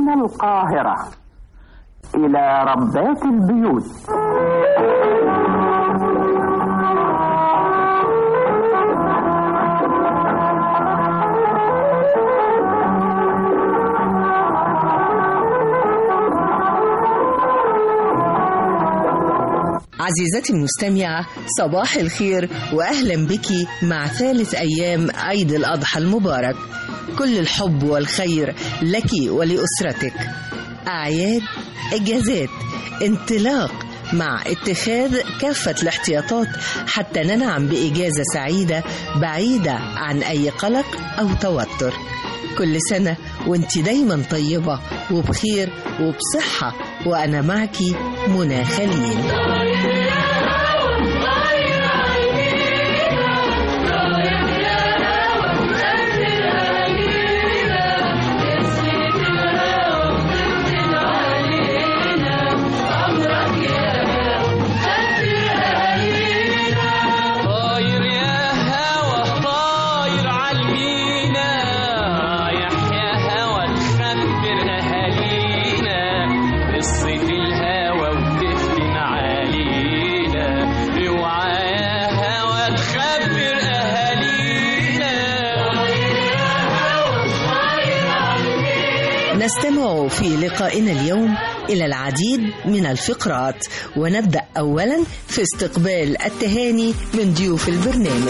من القاهرة إلى ربات البيوت عزيزتي المستمعة صباح الخير وأهلا بك مع ثالث أيام عيد الأضحى المبارك كل الحب والخير لك ولأسرتك أعياد إجازات انطلاق مع اتخاذ كافة الاحتياطات حتى ننعم بإجازة سعيدة بعيدة عن أي قلق أو توتر كل سنة وانت دايما طيبة وبخير وبصحة وأنا معك منى خليل طاير يا هوا طاير عالمينا رايح يا هوا تخبر اهالينا قصة الهوا وتفتن علينا اوعى يا هوا تخبر اهالينا نستمع في لقائنا اليوم إلى العديد من الفقرات ونبدأ أولا في استقبال التهاني من ضيوف البرنامج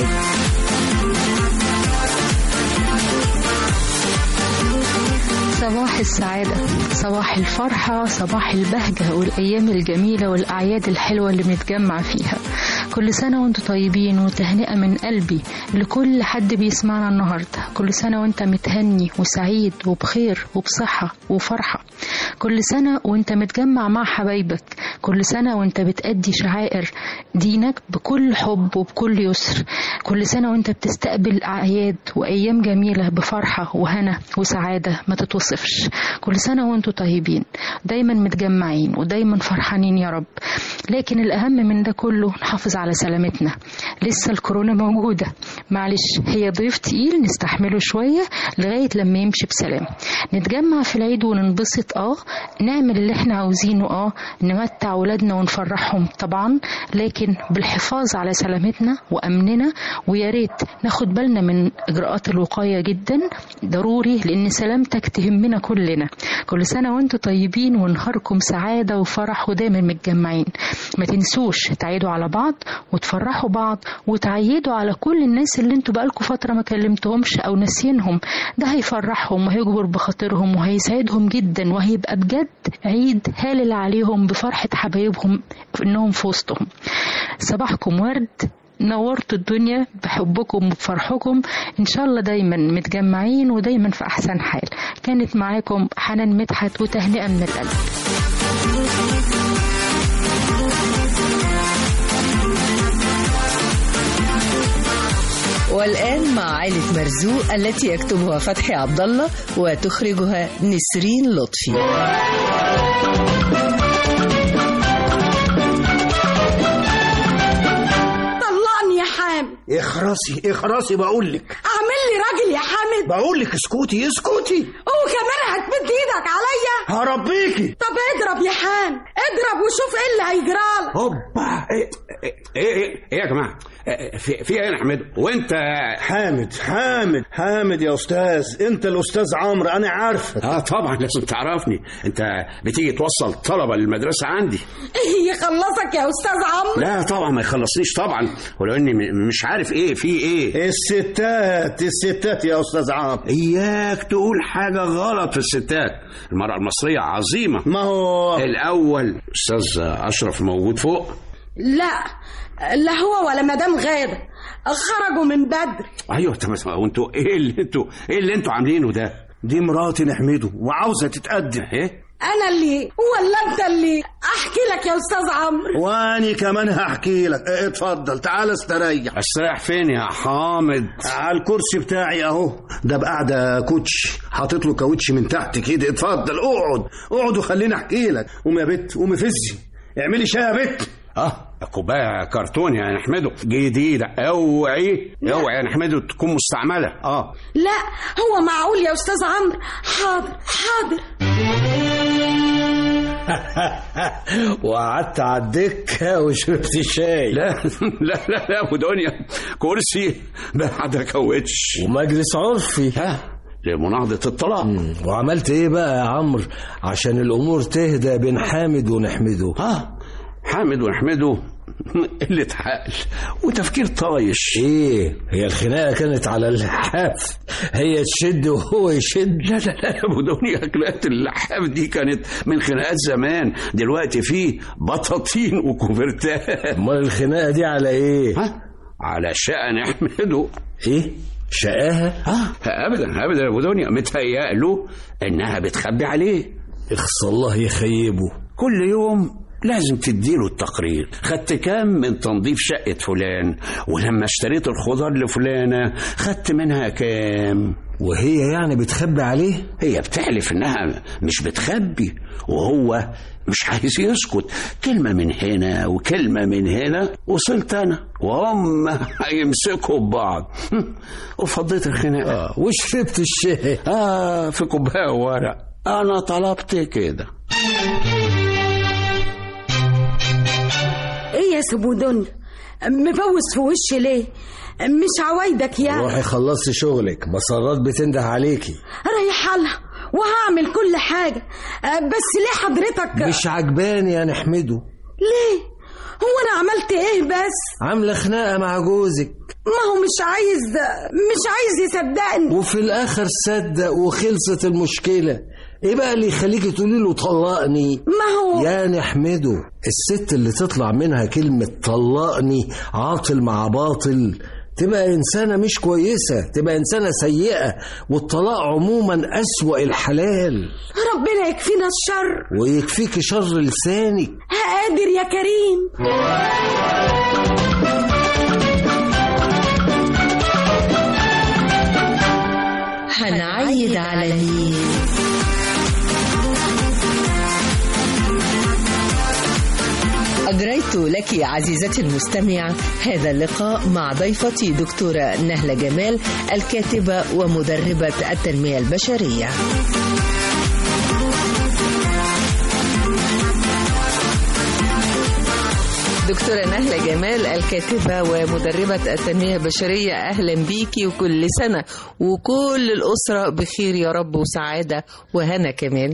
صباح السعادة صباح الفرحة صباح البهجة والأيام الجميلة والأعياد الحلوة اللي بنتجمع فيها كل سنة وانتم طيبين وتهنئة من قلبي لكل حد بيسمعنا النهاردة كل سنة وانت متهني وسعيد وبخير وبصحة وفرحة كل سنة وانت متجمع مع حبايبك كل سنة وانت بتأدي شعائر دينك بكل حب وبكل يسر كل سنة وانت بتستقبل أعياد وأيام جميلة بفرحة وهنا وسعادة ما تتوصفش كل سنة وانتم طيبين دايما متجمعين ودايما فرحانين يا رب لكن الأهم من ده كله نحافظ على سلامتنا لسه الكورونا موجودة معلش هي ضيف تقيل نستحمله شوية لغاية لما يمشي بسلام نتجمع في العيد وننبسط اه نعمل اللي احنا عاوزينه اه نمتع ولادنا ونفرحهم طبعا لكن بالحفاظ على سلامتنا وأمننا ويا ريت ناخد بالنا من إجراءات الوقاية جدا ضروري لأن سلامتك تهمنا كلنا كل سنة وانتم طيبين ونهاركم سعادة وفرح ودايما متجمعين ما تنسوش تعيدوا على بعض وتفرحوا بعض وتعيدوا على كل الناس اللي انتوا بقالكم فترة ما كلمتهمش أو ناسينهم ده هيفرحهم وهيجبر بخاطرهم وهيسعدهم جدا وهيبقى بجد عيد هالل عليهم بفرحة حبايبهم انهم في وسطهم صباحكم ورد نورتوا الدنيا بحبكم وبفرحكم ان شاء الله دايما متجمعين ودايما في احسن حال كانت معاكم حنان مدحت وتهنئه من القلب والآن مع عائلة مرزوق التي يكتبها فتحي عبد الله وتخرجها نسرين لطفي طلقني يا حامد اخرسي اخرسي بقول لك اعمل لي راجل يا حامد بقول لك اسكتي اسكتي وكمان هتمد ايدك عليا هربيكي طب اضرب يا حامد اضرب وشوف ايه اللي هيجرالك هوبا ايه ايه ايه, إيه يا جماعه إيه في في ايه يا حميد وانت حامد حامد حامد يا استاذ انت الاستاذ عمرو انا عارفك اه طبعا لازم تعرفني انت بتيجي توصل طلبه للمدرسه عندي ايه يخلصك يا استاذ عمرو لا طبعا ما يخلصنيش طبعا ولو اني م- مش عارف ايه في ايه الستات الستات يا استاذ عمرو اياك تقول حاجه غلط في الستات المراه المصريه عظيمه ما هو الاول استاذ اشرف موجود فوق لا لا هو ولا مدام غاده خرجوا من بدري ايوه تمام وانتوا ايه اللي انتوا ايه اللي انتوا عاملينه ده دي مراتي نحمده وعاوزه تتقدم ايه انا اللي ولا انت اللي احكي لك يا استاذ عمرو واني كمان هحكي لك اه، اتفضل تعال استريح استريح فين يا حامد على الكرسي بتاعي اهو ده بقعده كوتش حاطط له كاوتش من تحت كده اتفضل اقعد اقعد وخليني احكي لك قوم يا بت قومي فزي اعملي شاي يا بت اه كوبايه كرتون يا نحمده جديده اوعي اوعي يا نحمده تكون مستعمله اه لا هو معقول يا استاذ عمرو حاضر حاضر وقعدت على الدكة وشربت شاي لا لا لا لا ابو دنيا كرسي بعد كاوتش ومجلس عرفي ها لمناهضة الطلاق وعملت ايه بقى يا عمرو عشان الامور تهدى بين حامد ونحمده ها حامد ونحمده قلة عقل وتفكير طايش ايه هي الخناقه كانت على اللحاف هي تشد وهو يشد لا لا لا يا ابو دنيا خناقات اللحاف دي كانت من خناقات زمان دلوقتي في بطاطين وكوفرتات امال الخناقه دي على ايه ها على شأن احمده ايه شقاها ها ابدا ابدا يا ابو دنيا متهيأ له انها بتخبي عليه اخص الله يخيبه كل يوم لازم تديله التقرير خدت كام من تنظيف شقة فلان ولما اشتريت الخضار لفلانة خدت منها كام وهي يعني بتخبي عليه هي بتحلف انها مش بتخبي وهو مش عايز يسكت كلمة من هنا وكلمة من هنا وصلت أنا وهم هيمسكوا ببعض وفضيت الخناقة اه وشربت الشاي آه في كوباية ورق أنا طلبت كده ايه يا سبودون مبوس في وشي ليه مش عوايدك يعني روحي خلصي شغلك مسارات بتنده عليكي رايحه لها وهعمل كل حاجه أه، بس ليه حضرتك مش عجباني يا نحمده ليه هو انا عملت ايه بس عامله خناقه مع جوزك ما هو مش عايز مش عايز يصدقني وفي الاخر صدق وخلصت المشكله ايه بقى اللي يخليكي تقولي له طلقني ما هو يا نحمده الست اللي تطلع منها كلمة طلقني عاطل مع باطل تبقى إنسانة مش كويسة تبقى إنسانة سيئة والطلاق عموما أسوأ الحلال ربنا يكفينا الشر ويكفيك شر لسانك قادر يا كريم هنعيد على مين أجريت لك عزيزتي المستمعة هذا اللقاء مع ضيفتي دكتورة نهلة جمال الكاتبة ومدربة التنمية البشرية دكتورة نهلة جمال الكاتبة ومدربة التنمية البشرية أهلا بيكي وكل سنة وكل الأسرة بخير يا رب وسعادة وهنا كمان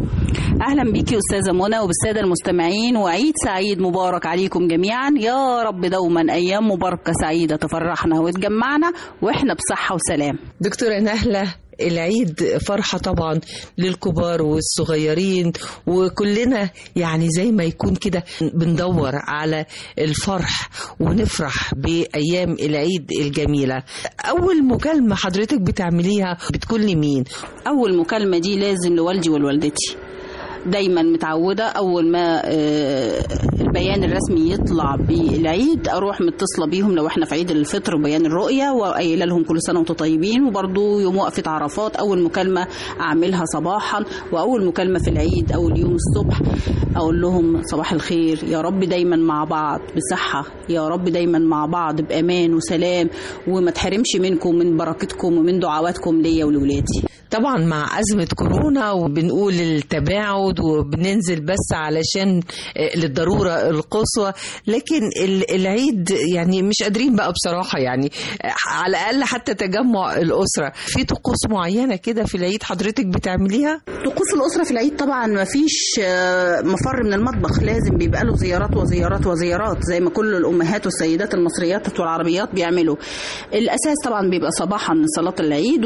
اهلا بيكي استاذه منى وبالساده المستمعين وعيد سعيد مبارك عليكم جميعا يا رب دوما ايام مباركه سعيده تفرحنا وتجمعنا واحنا بصحه وسلام دكتورة نهلة العيد فرحة طبعا للكبار والصغيرين وكلنا يعني زي ما يكون كده بندور على الفرح ونفرح بأيام العيد الجميلة أول مكالمة حضرتك بتعمليها بتكون لمين؟ اول مكالمه دي لازم لوالدي ولوالدتي دايما متعوده اول ما آه، البيان الرسمي يطلع بالعيد اروح متصله بيهم لو احنا في عيد الفطر وبيان الرؤيه وقايله لهم كل سنه وانتم طيبين وبرضو يوم وقفه عرفات اول مكالمه اعملها صباحا واول مكالمه في العيد اول يوم الصبح اقول لهم صباح الخير يا رب دايما مع بعض بصحه يا رب دايما مع بعض بامان وسلام وما تحرمش منكم من بركتكم ومن دعواتكم ليا ولولادي طبعا مع أزمة كورونا وبنقول التباعد وبننزل بس علشان آه، للضرورة القصوى لكن ال- العيد يعني مش قادرين بقى بصراحة يعني آه، على الأقل حتى تجمع الأسرة في طقوس معينة كده في العيد حضرتك بتعمليها؟ طقوس الأسرة في العيد طبعا ما فيش آه، مفر من المطبخ لازم بيبقى له زيارات وزيارات وزيارات زي ما كل الأمهات والسيدات المصريات والعربيات بيعملوا الأساس طبعا بيبقى صباحا صلاة العيد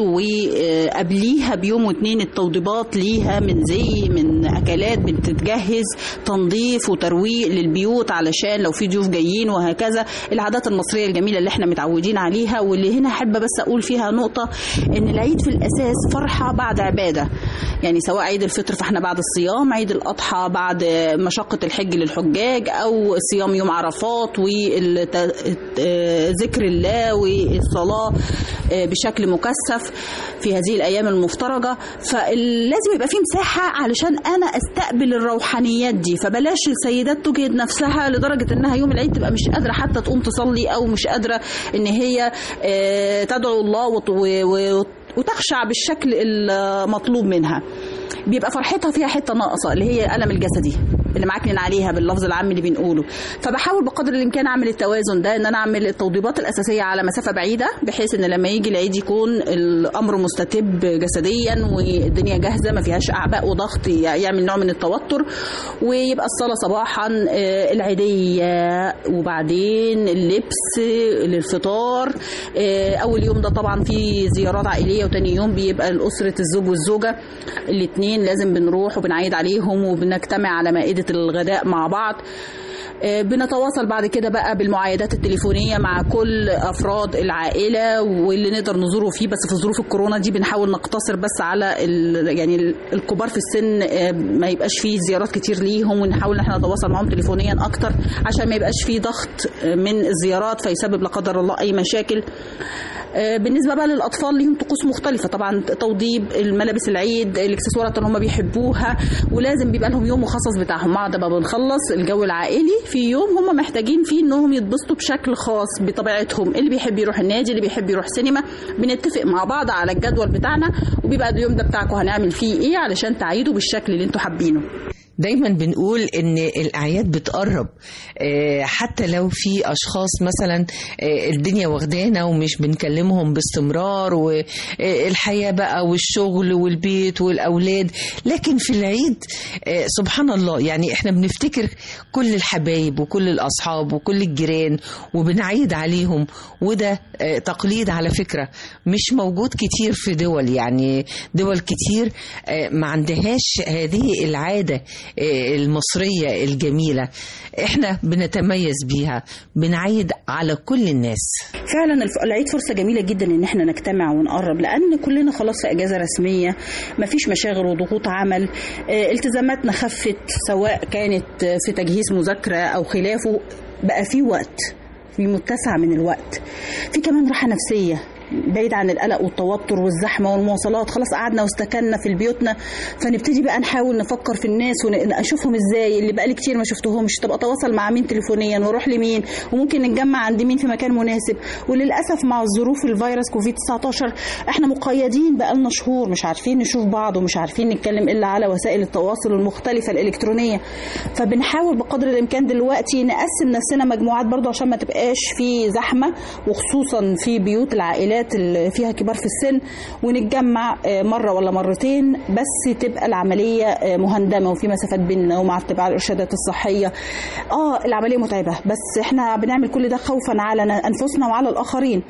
وقبليها بيوم واتنين التوضيبات ليها من زي من أكلات بتتجهز تنظيف وترويق للبيوت علشان لو في ضيوف جايين وهكذا العادات المصرية الجميلة اللي احنا متعودين عليها واللي هنا أحب بس أقول فيها نقطة إن العيد في الأساس فرحة بعد عبادة يعني سواء عيد الفطر فاحنا بعد الصيام عيد الأضحى بعد مشقة الحج للحجاج أو صيام يوم عرفات وذكر الله والصلاة بشكل مكثف في هذه الأيام المفترجة فلازم يبقى في مساحة علشان أنا أستقبل الروحانيات دي فبلاش السيدات تجهد نفسها لدرجة إنها يوم العيد تبقى مش قادرة حتى تقوم تصلي أو مش قادرة إن هي آه، تدعو الله وت- و- و- وتخشع بالشكل المطلوب منها بيبقى فرحتها فيها حته ناقصه اللي هي الم الجسدي اللي معكنن عليها باللفظ العام اللي بنقوله فبحاول بقدر الامكان اعمل التوازن ده ان انا اعمل التوضيبات الاساسيه على مسافه بعيده بحيث ان لما يجي العيد يكون الامر مستتب جسديا والدنيا جاهزه ما فيهاش اعباء وضغط يعمل نوع من التوتر ويبقى الصلاه صباحا آه، العيديه وبعدين اللبس للفطار آه، اول يوم ده طبعا في زيارات عائليه وتاني يوم بيبقى لاسره الزوج والزوجه الاثنين لازم بنروح وبنعيد عليهم وبنجتمع على مائده الغداء مع بعض آه، بنتواصل بعد كده بقى بالمعايدات التليفونية مع كل أفراد العائلة واللي نقدر نزوره فيه بس في ظروف الكورونا دي بنحاول نقتصر بس على ال- يعني ال- الكبار في السن آه، ما يبقاش فيه زيارات كتير ليهم ونحاول ان احنا نتواصل معاهم تليفونيا أكتر عشان ما يبقاش فيه ضغط آه، من الزيارات فيسبب لا قدر الله أي مشاكل آه، بالنسبه بقى للاطفال ليهم طقوس مختلفه طبعا توضيب الملابس العيد الاكسسوارات اللي هم بيحبوها ولازم بيبقى لهم يوم مخصص بتاعهم بعد ما بنخلص الجو العائلي في يوم هم محتاجين فيه انهم يتبسطوا بشكل خاص بطبيعتهم اللي بيحب يروح النادي اللي بيحب يروح سينما بنتفق مع بعض على الجدول بتاعنا وبيبقى اليوم ده بتاعكم هنعمل فيه ايه علشان تعيدوا بالشكل اللي انتوا حابينه دايما بنقول ان الاعياد بتقرب آه، حتى لو في اشخاص مثلا آه، الدنيا واخدانا ومش بنكلمهم باستمرار والحياه بقى والشغل والبيت والاولاد لكن في العيد آه، سبحان الله يعني احنا بنفتكر كل الحبايب وكل الاصحاب وكل الجيران وبنعيد عليهم وده آه، تقليد على فكره مش موجود كتير في دول يعني دول كتير آه، ما عندهاش هذه العاده آه، المصريه الجميله احنا بنتميز بيها بنعيد على كل الناس فعلا الف- العيد فرصة جميلة جدا ان احنا نجتمع ونقرب لان كلنا خلاص في اجازة رسمية مفيش مشاغل وضغوط عمل آه، التزاماتنا خفت سواء كانت آه، في تجهيز مذاكرة او خلافه بقى في وقت في متسع من الوقت في كمان راحة نفسية بعيد عن القلق والتوتر والزحمه والمواصلات خلاص قعدنا واستكنا في بيوتنا فنبتدي بقى نحاول نفكر في الناس ونشوفهم ازاي اللي بقالي كتير ما شفتهمش طب اتواصل مع مين تليفونيا واروح لمين وممكن نتجمع عند مين في مكان مناسب وللاسف مع الظروف الفيروس كوفيد 19 احنا مقيدين بقالنا شهور مش عارفين نشوف بعض ومش عارفين نتكلم الا على وسائل التواصل المختلفه الالكترونيه فبنحاول بقدر الامكان دلوقتي نقسم نفسنا مجموعات برضو عشان ما تبقاش في زحمه وخصوصا في بيوت العائلات اللي فيها كبار في السن ونتجمع آه، مره ولا مرتين بس تبقى العمليه آه، مهندمه وفي مسافات بيننا ومع اتباع الارشادات الصحيه اه العمليه متعبه بس احنا بنعمل كل ده خوفا على انفسنا وعلى الاخرين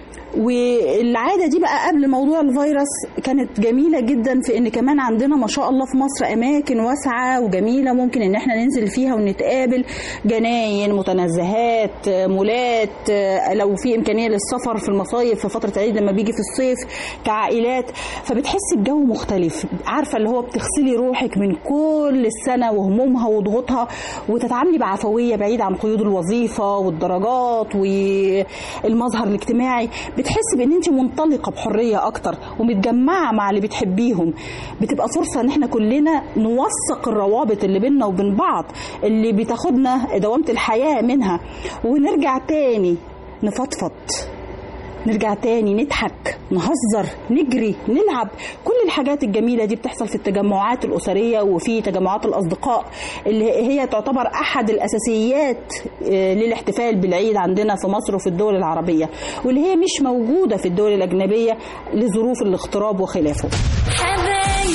والعاده دي بقى قبل موضوع الفيروس كانت جميله جدا في ان كمان عندنا ما شاء الله في مصر اماكن واسعه وجميله ممكن ان احنا ننزل فيها ونتقابل جناين متنزهات مولات لو في امكانيه للسفر في المصايف في فتره العيد لما بيجي في الصيف كعائلات فبتحسي بجو مختلف عارفه اللي هو بتغسلي روحك من كل السنه وهمومها وضغوطها وتتعاملي بعفويه بعيد عن قيود الوظيفه والدرجات والمظهر الاجتماعي بتحسي بان انت منطلقه بحريه اكتر ومتجمعه مع اللي بتحبيهم بتبقى فرصه ان احنا كلنا نوثق الروابط اللي بيننا وبين بعض اللي بتاخدنا دوامه الحياه منها ونرجع تاني نفضفض نرجع تاني نضحك نهزر نجري نلعب كل الحاجات الجميلة دي بتحصل في التجمعات الأسرية وفي تجمعات الأصدقاء اللي هي تعتبر أحد الأساسيات آه، للاحتفال بالعيد عندنا في مصر وفي الدول العربية واللي هي مش موجودة في الدول الأجنبية لظروف الاغتراب وخلافه حبايب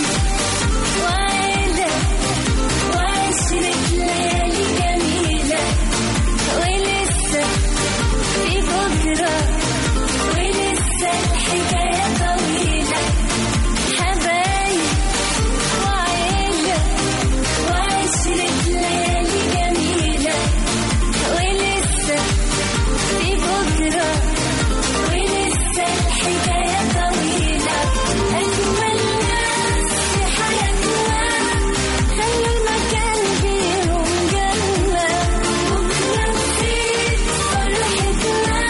وعيلة وعشرة ليالي جميلة ولسه في بكرة ولسه الحكاية طويلة حبايب وعيلة وعشرة ليالي جميلة ولسه في بكرة ولسه الحكاية طويلة أجمل ناس في حياتنا خلوا المكان فيهم جنة بكرة نسيت فرحتنا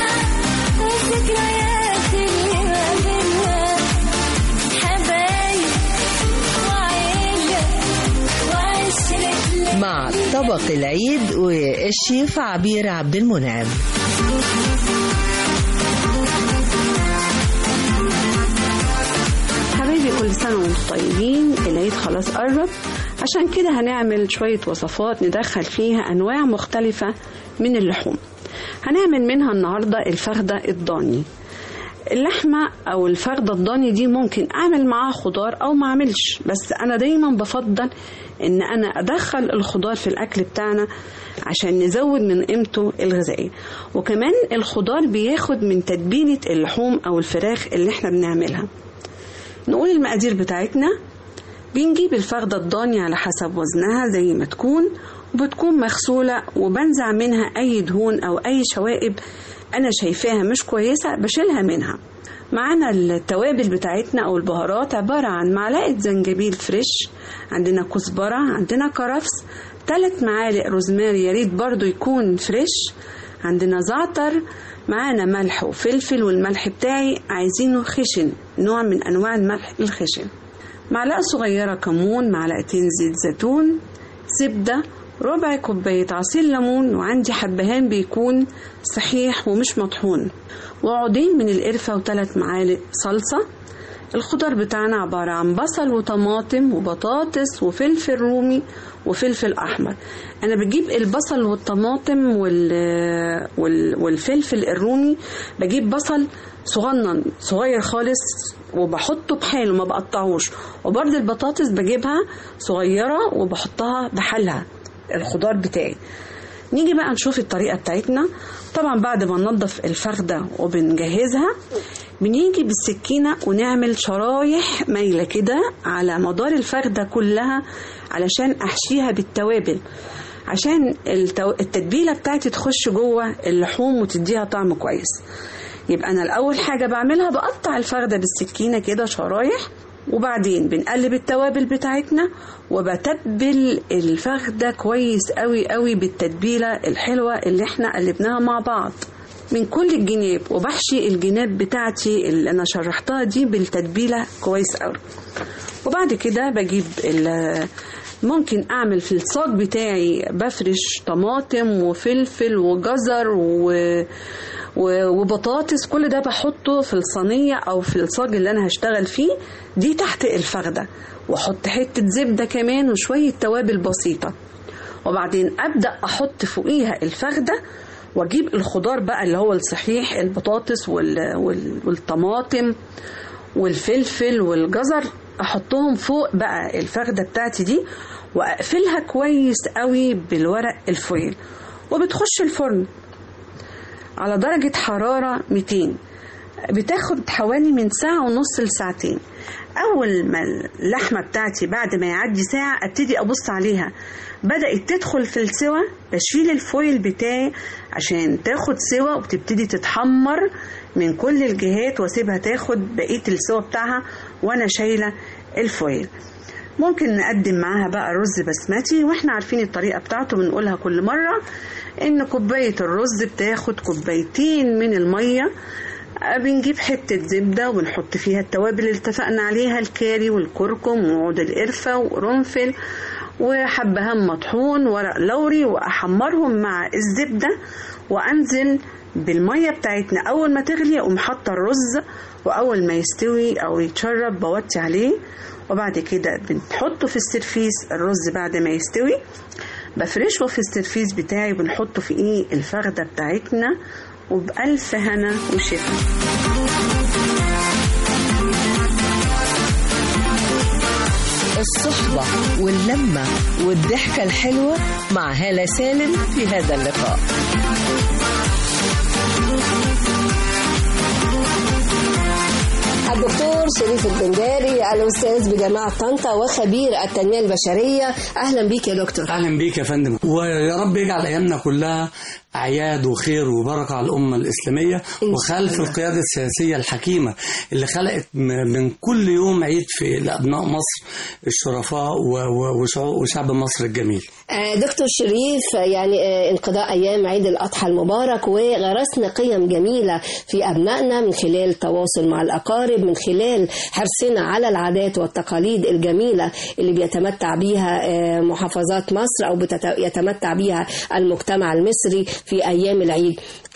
والذكريات اللي ما بينا حبايب وعيلة وعشرة مع طبق العيد والشيف عبير عبد المنعم حبايبي كل سنة سنة وانتم طيبين العيد خلاص قرب عشان كده هنعمل شوية وصفات ندخل فيها أنواع مختلفة من اللحوم هنعمل منها النهاردة الفخدة الضاني اللحمة أو الفخدة الضاني دي ممكن أعمل معاها خضار أو ما أعملش بس أنا دايما بفضل إن أنا أدخل الخضار في الأكل بتاعنا عشان نزود من قيمته الغذائية وكمان الخضار بياخد من تتبيلة اللحوم أو الفراخ اللي احنا بنعملها نقول المقادير بتاعتنا بنجيب الفخدة الضاني على حسب وزنها زي ما تكون وبتكون مغسولة وبنزع منها أي دهون أو أي شوائب أنا شايفاها مش كويسة بشيلها منها معانا التوابل بتاعتنا أو البهارات عبارة عن معلقة زنجبيل فريش عندنا كزبرة عندنا كرفس ثلاث معالق روزماري يا ريت برضو يكون فريش عندنا زعتر معانا ملح وفلفل والملح بتاعي عايزينه خشن نوع من أنواع الملح الخشن معلقة صغيرة كمون معلقتين زيت زيتون زبدة ربع كوباية عصير ليمون وعندي حبهان بيكون صحيح ومش مطحون وعودين من القرفة وثلاث معالق صلصة الخضار بتاعنا عبارة عن بصل وطماطم وبطاطس وفلفل رومي وفلفل أحمر أنا بجيب البصل والطماطم وال... وال... والفلفل الرومي بجيب بصل صغنن صغير خالص وبحطه بحاله ما بقطعوش وبرضه البطاطس بجيبها صغيرة وبحطها بحالها الخضار بتاعي نيجي بقى نشوف الطريقة بتاعتنا طبعا بعد ما ننضف الفخدة وبنجهزها بنيجي بالسكينة ونعمل شرايح مايلة كده على مدار الفخدة كلها علشان أحشيها بالتوابل عشان التو... التتبيلة بتاعتي تخش جوه اللحوم وتديها طعم كويس يبقى أنا الأول حاجة بعملها بقطع الفخدة بالسكينة كده شرايح وبعدين بنقلب التوابل بتاعتنا وبتبل الفخدة كويس قوي قوي بالتتبيلة الحلوة اللي احنا قلبناها مع بعض من كل الجناب وبحشي الجناب بتاعتي اللي انا شرحتها دي بالتتبيلة كويس قوي وبعد كده بجيب ممكن اعمل في الصاج بتاعي بفرش طماطم وفلفل وجزر و وبطاطس كل ده بحطه في الصينية أو في الصاج اللي أنا هشتغل فيه دي تحت الفخدة وأحط حتة زبدة كمان وشوية توابل بسيطة وبعدين أبدأ أحط فوقيها الفخدة وأجيب الخضار بقى اللي هو الصحيح البطاطس وال... وال... والطماطم والفلفل والجزر أحطهم فوق بقى الفخدة بتاعتي دي وأقفلها كويس قوي بالورق الفويل وبتخش الفرن على درجة حرارة 200 بتاخد حوالي من ساعة ونص لساعتين أول ما اللحمة بتاعتي بعد ما يعدي ساعة أبتدي أبص عليها بدأت تدخل في السوا بشيل الفويل بتاعي عشان تاخد سوا وبتبتدي تتحمر من كل الجهات واسيبها تاخد بقية السوا بتاعها وأنا شايلة الفويل ممكن نقدم معاها بقى رز بسمتي واحنا عارفين الطريقة بتاعته بنقولها كل مرة ان كوباية الرز بتاخد كوبايتين من المية بنجيب حتة زبدة وبنحط فيها التوابل اللي اتفقنا عليها الكاري والكركم وعود القرفة وقرنفل وحبهان مطحون ورق لوري وأحمرهم مع الزبدة وأنزل بالمية بتاعتنا أول ما تغلي أقوم حاطة الرز وأول ما يستوي أو يتشرب بوطي عليه وبعد كده بنحطه في السرفيس الرز بعد ما يستوي بفرشه في السرفيس بتاعي بنحطه في ايه الفخده بتاعتنا وبألف هنا وشفا الصحبة واللمة والضحكة الحلوة مع هالة سالم في هذا اللقاء الدكتور شريف البنداري الاستاذ بجامعه طنطا وخبير التنميه البشريه اهلا بيك يا دكتور اهلا بيك يا فندم ويا رب يجعل ايامنا كلها اعياد وخير وبركه على الامه الاسلاميه وخلف القياده السياسيه الحكيمه اللي خلقت من كل يوم عيد في لابناء مصر الشرفاء وشعب مصر الجميل. دكتور شريف يعني انقضاء ايام عيد الاضحى المبارك وغرسنا قيم جميله في ابنائنا من خلال تواصل مع الاقارب من خلال حرصنا على العادات والتقاليد الجميله اللي بيتمتع بيها محافظات مصر او يتمتع بيها المجتمع المصري في ايام العيد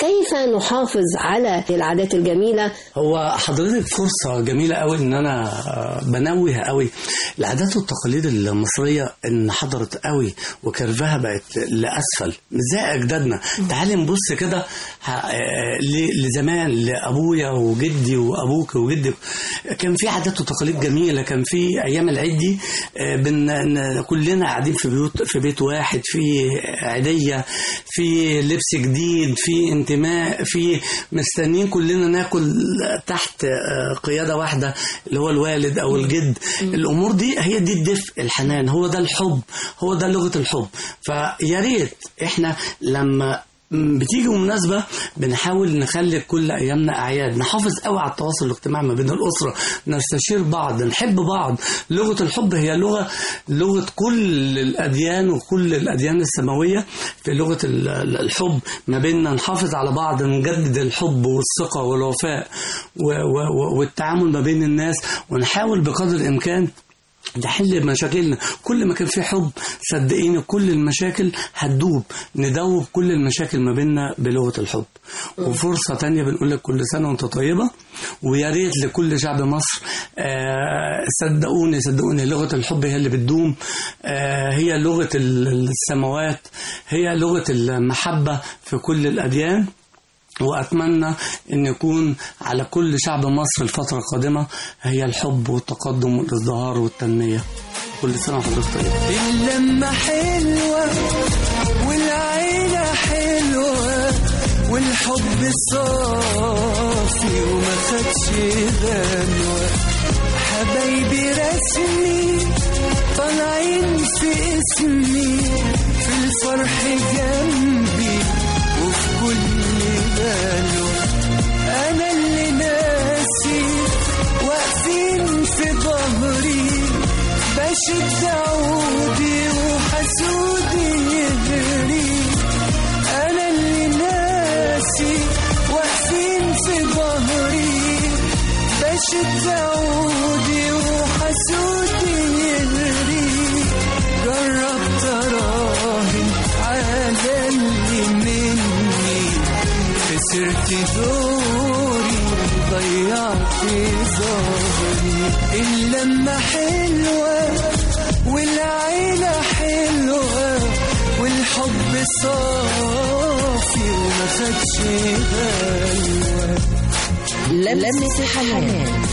كيف نحافظ على العادات الجميلة هو حضرتك فرصة جميلة قوي ان انا آه، بنوه قوي العادات والتقاليد المصرية انحدرت قوي وكرفها بقت لأسفل مش زي أجدادنا تعالي نبص كده ه- آه، ل- لزمان لأبويا وجدي وأبوك وجدك كان في عادات وتقاليد جميلة كان في أيام العيد دي آه، بن ن- كلنا قاعدين في بيوت في بيت واحد في عيدية في لبس جديد في انتماء في مستنيين كلنا ناكل تحت آه، قيادة واحدة اللي هو الوالد أو الجد الأمور دي هي دي الدفء الحنان هو ده الحب هو ده لغة الحب فيا ريت احنا لما م، بتيجي مناسبة بنحاول نخلي كل أيامنا أعياد نحافظ قوي على التواصل الاجتماعي ما بين الأسرة نستشير بعض نحب بعض لغة الحب هي لغة لغة كل الأديان وكل الأديان السماوية في لغة ال- ال- الحب ما بيننا نحافظ على بعض نجدد الحب والثقة والوفاء و- و- و- والتعامل ما بين الناس ونحاول بقدر الإمكان نحل مشاكلنا كل ما كان في حب صدقيني كل المشاكل هتدوب ندوب كل المشاكل ما بيننا بلغة الحب وفرصة تانية بنقول لك كل سنة وانت طيبة ويا ريت لكل شعب مصر آه صدقوني صدقوني لغة الحب هي اللي بتدوم آه هي لغة ال- السماوات هي لغة المحبة في كل الأديان وأتمنى أن يكون على كل شعب مصر الفترة القادمة هي الحب والتقدم والازدهار والتنمية كل سنة وحضرتك طيب اللمة حلوة والعيلة حلوة والحب صافي وما خدش غنوة حبايبي رسمي طالعين في اسمي في الفرح جنبي وفي كل بلوة أنا اللي ناسي واقفين في ظهري بشد عودي وحسودي يغري انا اللي ناسي واقفين في ظهري بشد عودي وحسودي يغري جربت اراهن على اللي مني خسرت دوري ضيعت ظهري اللمة حلوة والعيلة حلوة والحب صافي وما خدش غلوة لمسة حنان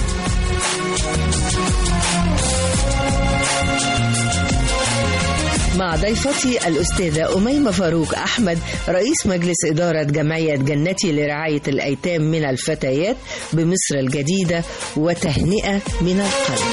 مع ضيفتي الأستاذة أميمة فاروق أحمد رئيس مجلس إدارة جمعية جنتي لرعاية الأيتام من الفتيات بمصر الجديدة وتهنئة من القلب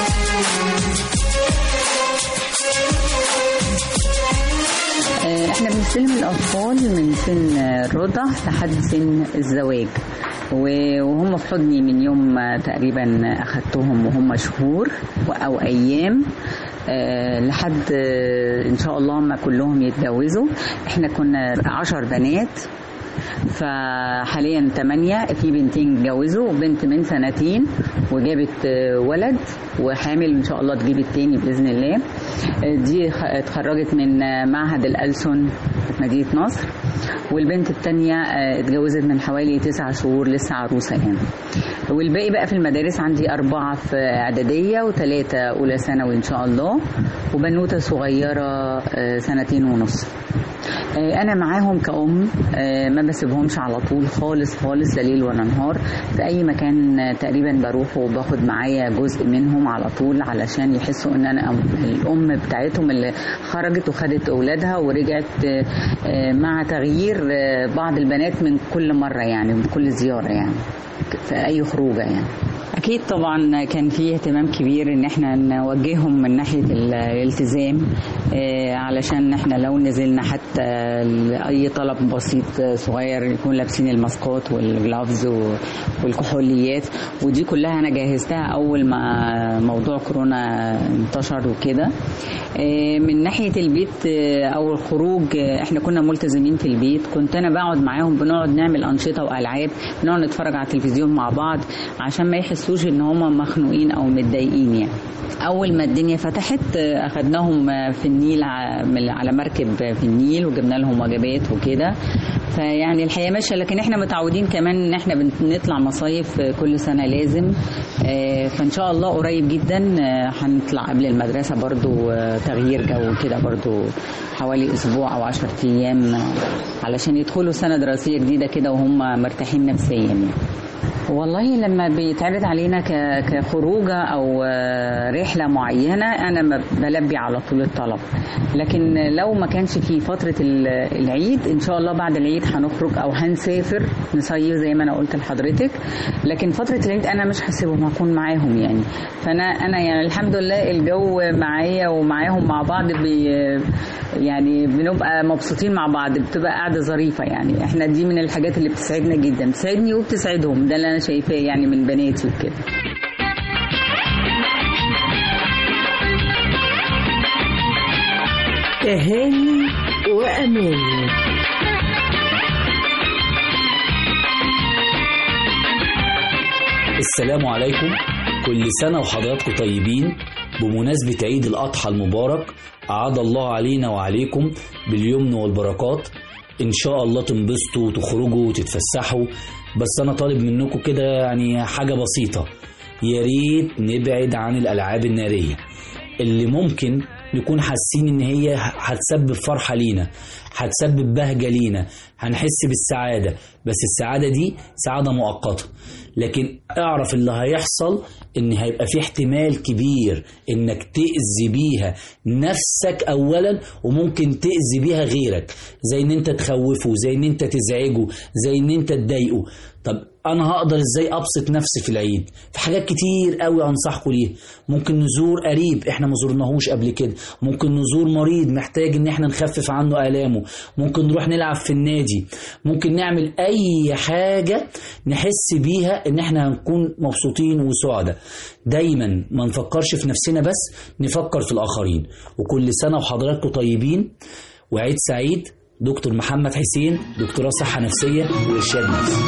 آه، احنا بنستلم الاطفال من سن الرضع لحد سن الزواج و- وهم في حضني من يوم ما تقريبا اخدتهم وهم شهور او ايام آه، لحد آه، ان شاء الله ما كلهم يتجوزوا احنا كنا عشر بنات فحاليا ثمانية في بنتين اتجوزوا وبنت من سنتين وجابت آه، ولد وحامل ان شاء الله تجيب التاني باذن الله آه، دي خ- اتخرجت من آه، معهد الألسن في مدينة نصر والبنت التانية آه، اتجوزت من حوالي تسعة شهور لسه عروسة يعني والباقي بقى في المدارس عندي أربعة في إعدادية وثلاثة أولى ثانوي إن شاء الله وبنوتة صغيرة آه، سنتين ونص آه، انا معاهم كأم آه، ما بسيبهمش على طول خالص خالص لا ليل ولا نهار في اي مكان آه، تقريبا بروح وباخد معايا جزء منهم على طول علشان يحسوا ان انا أم- الام بتاعتهم اللي خرجت وخدت اولادها ورجعت آه، آه، مع تغيير آه، بعض البنات من كل مره يعني من كل زياره يعني في اي خروجه يعني اكيد طبعا كان في اهتمام كبير ان احنا نوجههم من ناحيه ال- الالتزام آه، علشان احنا لو نزلنا حتى ل- اي طلب بسيط آه، صغير يكون لابسين الماسكات والجلافز و- والكحوليات ودي كلها انا جهزتها اول ما موضوع كورونا انتشر وكده آه، من ناحيه البيت آه، او الخروج آه، احنا كنا ملتزمين في البيت كنت انا بقعد معاهم بنقعد نعمل انشطه والعاب بنقعد نتفرج على التلفزيون مع بعض عشان ما يحسوش يحسوش ان هم مخنوقين او متضايقين يعني اول ما الدنيا فتحت آه، اخدناهم آه، في النيل ع- من- على مركب في النيل وجبنا لهم وجبات وكده فيعني الحياه ماشيه لكن احنا متعودين كمان ان احنا بنطلع مصايف آه، كل سنه لازم آه، فان شاء الله قريب جدا آه، هنطلع قبل المدرسه برضو آه، تغيير جو كده برضو حوالي اسبوع او 10 ايام آه، علشان يدخلوا سنه دراسيه جديده كده وهم مرتاحين نفسيا يعني والله لما بيتعرض علينا ك- كخروجه او آه، رحله معينه انا ما بلبي على طول الطلب لكن لو ما كانش في فتره ال- العيد ان شاء الله بعد العيد هنخرج او هنسافر نصيف زي ما انا قلت لحضرتك لكن فتره العيد انا مش هسيبهم هكون معاهم يعني فانا انا يعني الحمد لله الجو معايا ومعاهم مع بعض بي يعني بنبقى مبسوطين مع بعض بتبقى قاعده ظريفه يعني احنا دي من الحاجات اللي بتسعدنا جدا بتسعدني وبتسعدهم ده اللي انا شايفاه يعني من بناتي وكده تهاني وأماني السلام عليكم كل سنة وحضراتكم طيبين بمناسبة عيد الأضحى المبارك أعاد الله علينا وعليكم باليمن والبركات إن شاء الله تنبسطوا وتخرجوا وتتفسحوا بس أنا طالب منكم كده يعني حاجة بسيطة يا ريت نبعد عن الألعاب النارية اللي ممكن نكون حاسين ان هي هتسبب فرحة لينا هتسبب بهجة لينا هنحس بالسعادة بس السعادة دي سعادة مؤقتة لكن اعرف اللي هيحصل ان هيبقى في احتمال كبير انك تأذي بيها نفسك اولا وممكن تأذي بيها غيرك زي ان انت تخوفه زي ان انت تزعجه زي ان انت تضايقه طب انا هقدر ازاي ابسط نفسي في العيد في حاجات كتير قوي انصحكم ليها ممكن نزور قريب احنا ما زرناهوش قبل كده ممكن نزور مريض محتاج ان احنا نخفف عنه الامه ممكن نروح نلعب في النادي ممكن نعمل اي حاجه نحس بيها ان احنا هنكون مبسوطين وسعداء دايما ما نفكرش في نفسنا بس نفكر في الاخرين وكل سنه وحضراتكم طيبين وعيد سعيد دكتور محمد حسين دكتوراه صحه نفسيه وارشاد نفسي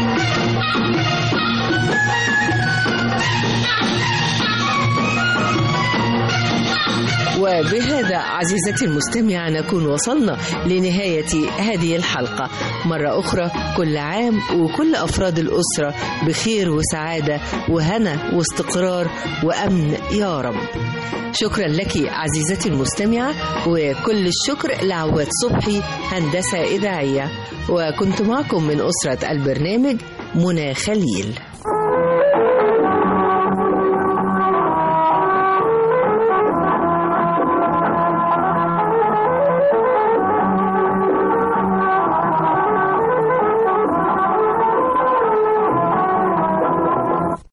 وبهذا عزيزتي المستمعة نكون وصلنا لنهاية هذه الحلقة مرة أخرى كل عام وكل أفراد الأسرة بخير وسعادة وهنا واستقرار وأمن يا رب شكرا لك عزيزتي المستمعة وكل الشكر لعواد صبحي هندسة إذاعية وكنت معكم من أسرة البرنامج منى خليل